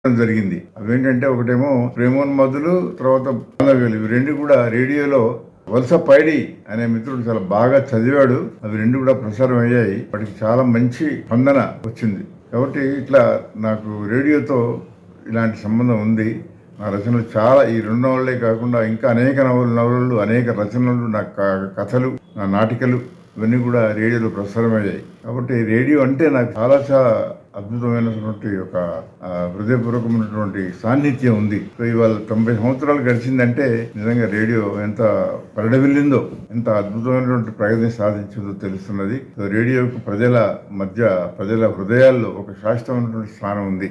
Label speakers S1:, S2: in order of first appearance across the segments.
S1: జరిగింది అవేంటంటే ఒకటేమో ప్రేమోన్మధులు తర్వాత బాలవేలు ఇవి రెండు కూడా రేడియోలో వలస పైడి అనే మిత్రుడు చాలా బాగా చదివాడు అవి రెండు కూడా ప్రసారం అయ్యాయి వాటికి చాలా మంచి స్పందన వచ్చింది కాబట్టి ఇట్లా నాకు రేడియోతో ఇలాంటి సంబంధం ఉంది నా రచనలు చాలా ఈ రెండు నవలలే కాకుండా ఇంకా అనేక నవలు నవలలు అనేక రచనలు నా క- కథలు నా నాటికలు ఇవన్నీ కూడా రేడియోలో ప్రసారం అయ్యాయి కాబట్టి రేడియో అంటే నాకు చాలా చాలా అద్భుతమైనటువంటి ఒక ఆ, హృదయపూర్వకమైనటువంటి సాన్నిధ్యం ఉంది సో ఇవాళ తొంభై సంవత్సరాలు గడిచిందంటే నిజంగా రేడియో ఎంత పరిడవిల్లిందో ఎంత అద్భుతమైనటువంటి ప్రగతి సాధించిందో తెలుస్తున్నది సో రేడియోకు ప్రజల మధ్య ప్రజల హృదయాల్లో ఒక శాశ్వతమైనటువంటి స్థానం ఉంది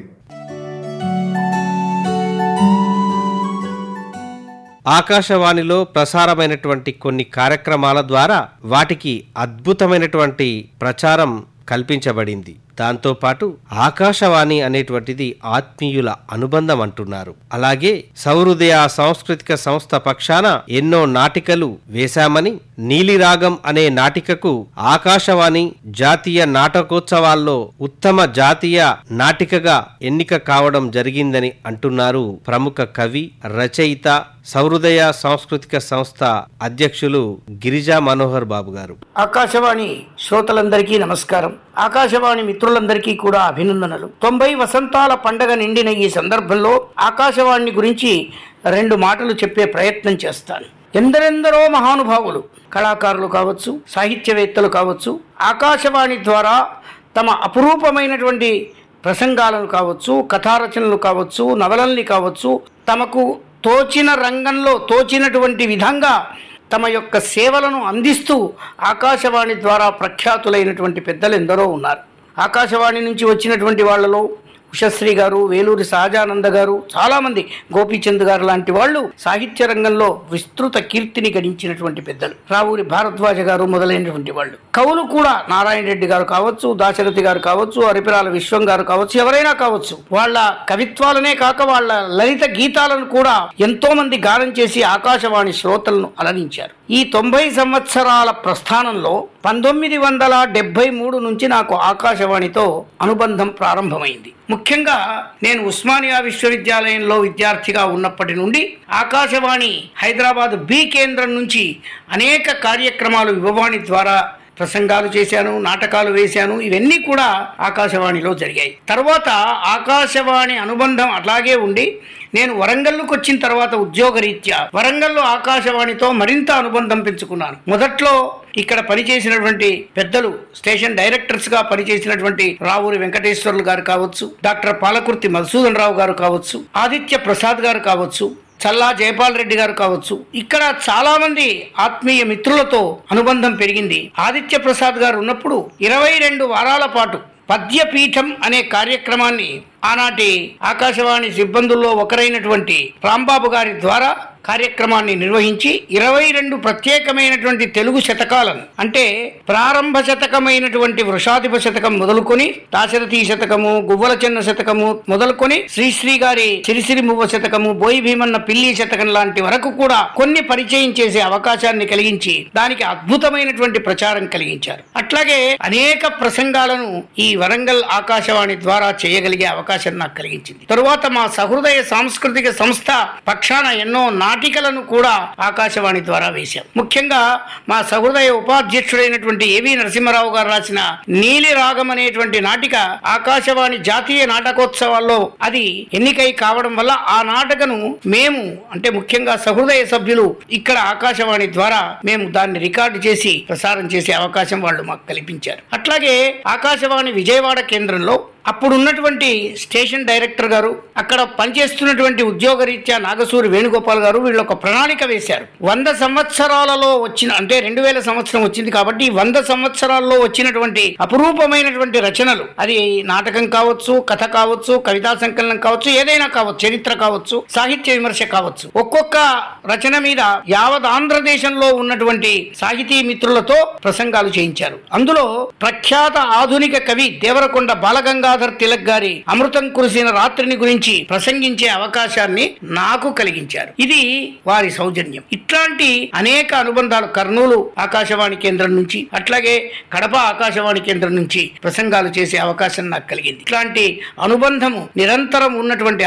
S2: ఆకాశవాణిలో ప్రసారమైనటువంటి కొన్ని కార్యక్రమాల ద్వారా వాటికి అద్భుతమైనటువంటి ప్రచారం కల్పించబడింది దాంతోపాటు ఆకాశవాణి అనేటువంటిది ఆత్మీయుల అనుబంధం అంటున్నారు అలాగే సౌహృదయ సాంస్కృతిక సంస్థ పక్షాన ఎన్నో నాటికలు వేశామని నీలిరాగం అనే నాటికకు ఆకాశవాణి జాతీయ నాటకోత్సవాల్లో ఉత్తమ జాతీయ నాటికగా ఎన్నిక కావడం జరిగిందని అంటున్నారు ప్రముఖ కవి రచయిత సౌహృదయ సాంస్కృతిక సంస్థ అధ్యక్షులు గిరిజా మనోహర్ బాబు గారు
S3: ఆకాశవాణి శ్రోతలందరికీ నమస్కారం ఆకాశవాణి మిత్రులందరికీ కూడా అభినందనలు తొంభై వసంతాల పండగ నిండిన ఈ సందర్భంలో ఆకాశవాణి గురించి రెండు మాటలు చెప్పే ప్రయత్నం చేస్తాను ఎందరెందరో మహానుభావులు కళాకారులు కావచ్చు సాహిత్యవేత్తలు కావచ్చు ఆకాశవాణి ద్వారా తమ అపురూపమైనటువంటి ప్రసంగాలను కావచ్చు కథారచనలు కావచ్చు నవలల్ని కావచ్చు తమకు తోచిన రంగంలో తోచినటువంటి విధంగా తమ యొక్క సేవలను అందిస్తూ ఆకాశవాణి ద్వారా ప్రఖ్యాతులైనటువంటి పెద్దలు ఎందరో ఉన్నారు ఆకాశవాణి నుంచి వచ్చినటువంటి వాళ్ళలో ఉషశ్రీ గారు వేలూరి సహజానంద గారు చాలామంది గోపీచంద్ గారు లాంటి వాళ్ళు సాహిత్య రంగంలో విస్తృత కీర్తిని గడించినటువంటి పెద్దలు రావూరి భారద్వాజ గారు మొదలైనటువంటి వాళ్ళు కవులు కూడా నారాయణ రెడ్డి గారు కావచ్చు దాశరథి గారు కావచ్చు అరిపిరాల విశ్వం గారు కావచ్చు ఎవరైనా కావచ్చు వాళ్ళ కవిత్వాలనే కాక వాళ్ళ లలిత గీతాలను కూడా ఎంతో మంది గానం చేసి ఆకాశవాణి శ్రోతలను అలరించారు ఈ తొంభై సంవత్సరాల ప్రస్థానంలో పంతొమ్మిది వందల డెబ్బై మూడు నుంచి నాకు ఆకాశవాణితో అనుబంధం ప్రారంభమైంది ముఖ్యంగా నేను ఉస్మానియా విశ్వవిద్యాలయంలో విద్యార్థిగా ఉన్నప్పటి నుండి ఆకాశవాణి హైదరాబాద్ బి కేంద్రం నుంచి అనేక కార్యక్రమాలు యువవాణి ద్వారా ప్రసంగాలు చేశాను నాటకాలు వేశాను ఇవన్నీ కూడా ఆకాశవాణిలో జరిగాయి తర్వాత ఆకాశవాణి అనుబంధం అట్లాగే ఉండి నేను వరంగల్కు వచ్చిన తర్వాత ఉద్యోగరీత్యా వరంగల్లో ఆకాశవాణితో మరింత అనుబంధం పెంచుకున్నాను మొదట్లో ఇక్కడ పనిచేసినటువంటి పెద్దలు స్టేషన్ డైరెక్టర్స్ గా పనిచేసినటువంటి రావూరి వెంకటేశ్వర్లు గారు కావచ్చు డాక్టర్ పాలకుర్తి మధుసూదన్ రావు గారు కావచ్చు ఆదిత్య ప్రసాద్ గారు కావచ్చు చల్లా జయపాల్ రెడ్డి గారు కావచ్చు ఇక్కడ చాలా మంది ఆత్మీయ మిత్రులతో అనుబంధం పెరిగింది ఆదిత్య ప్రసాద్ గారు ఉన్నప్పుడు ఇరవై రెండు వారాల పాటు పద్యపీఠం అనే కార్యక్రమాన్ని ఆనాటి ఆకాశవాణి సిబ్బందుల్లో ఒకరైనటువంటి రాంబాబు గారి ద్వారా కార్యక్రమాన్ని నిర్వహించి ఇరవై రెండు ప్రత్యేకమైనటువంటి తెలుగు శతకాలను అంటే ప్రారంభ శతకమైనటువంటి వృషాధిప శతకం మొదలుకొని దాశరథి శతకము గువ్వల చెన్న శతకము మొదలుకొని శ్రీశ్రీ గారి సిరిసిరి మువ్వ శతకము బోయి భీమన్న పిల్లి శతకం లాంటి వరకు కూడా కొన్ని పరిచయం చేసే అవకాశాన్ని కలిగించి దానికి అద్భుతమైనటువంటి ప్రచారం కలిగించారు అట్లాగే అనేక ప్రసంగాలను ఈ వరంగల్ ఆకాశవాణి ద్వారా చేయగలిగే అవకాశం నాకు కలిగించింది తరువాత మా సహృదయ సాంస్కృతిక సంస్థ పక్షాన ఎన్నో నాటికలను కూడా ఆకాశవాణి ద్వారా వేశాం ముఖ్యంగా మా సహృదయ ఉపాధ్యక్షుడైనటువంటి ఏవి నరసింహారావు గారు రాసిన నీలి రాగం అనేటువంటి నాటిక ఆకాశవాణి జాతీయ నాటకోత్సవాల్లో అది ఎన్నికై కావడం వల్ల ఆ నాటకను మేము అంటే ముఖ్యంగా సహృదయ సభ్యులు ఇక్కడ ఆకాశవాణి ద్వారా మేము దాన్ని రికార్డు చేసి ప్రసారం చేసే అవకాశం వాళ్ళు మాకు కల్పించారు అట్లాగే ఆకాశవాణి విజయవాడ కేంద్రంలో అప్పుడు ఉన్నటువంటి స్టేషన్ డైరెక్టర్ గారు అక్కడ పనిచేస్తున్నటువంటి ఉద్యోగరీత్యా నాగసూరి వేణుగోపాల్ గారు వీళ్ళు ఒక ప్రణాళిక వేశారు వంద సంవత్సరాలలో వచ్చిన అంటే రెండు వేల సంవత్సరం వచ్చింది కాబట్టి ఈ వంద సంవత్సరాల్లో వచ్చినటువంటి అపురూపమైనటువంటి రచనలు అది నాటకం కావచ్చు కథ కావచ్చు కవితా సంకలనం కావచ్చు ఏదైనా కావచ్చు చరిత్ర కావచ్చు సాహిత్య విమర్శ కావచ్చు ఒక్కొక్క రచన మీద యావత్ ఆంధ్రదేశంలో ఉన్నటువంటి సాహితీ మిత్రులతో ప్రసంగాలు చేయించారు అందులో ప్రఖ్యాత ఆధునిక కవి దేవరకొండ బాలగంగాధర్ తిలక్ గారి అమృతం కురిసిన రాత్రిని గురించి ప్రసంగించే అవకాశాన్ని నాకు కలిగించారు ఇది వారి సౌజన్యం ఇట్లాంటి అనేక అనుబంధాలు కర్నూలు ఆకాశవాణి కేంద్రం నుంచి అట్లాగే కడప ఆకాశవాణి కేంద్రం నుంచి ప్రసంగాలు చేసే అవకాశం నాకు కలిగింది ఇట్లాంటి అనుబంధము నిరంతరం ఉన్నటువంటి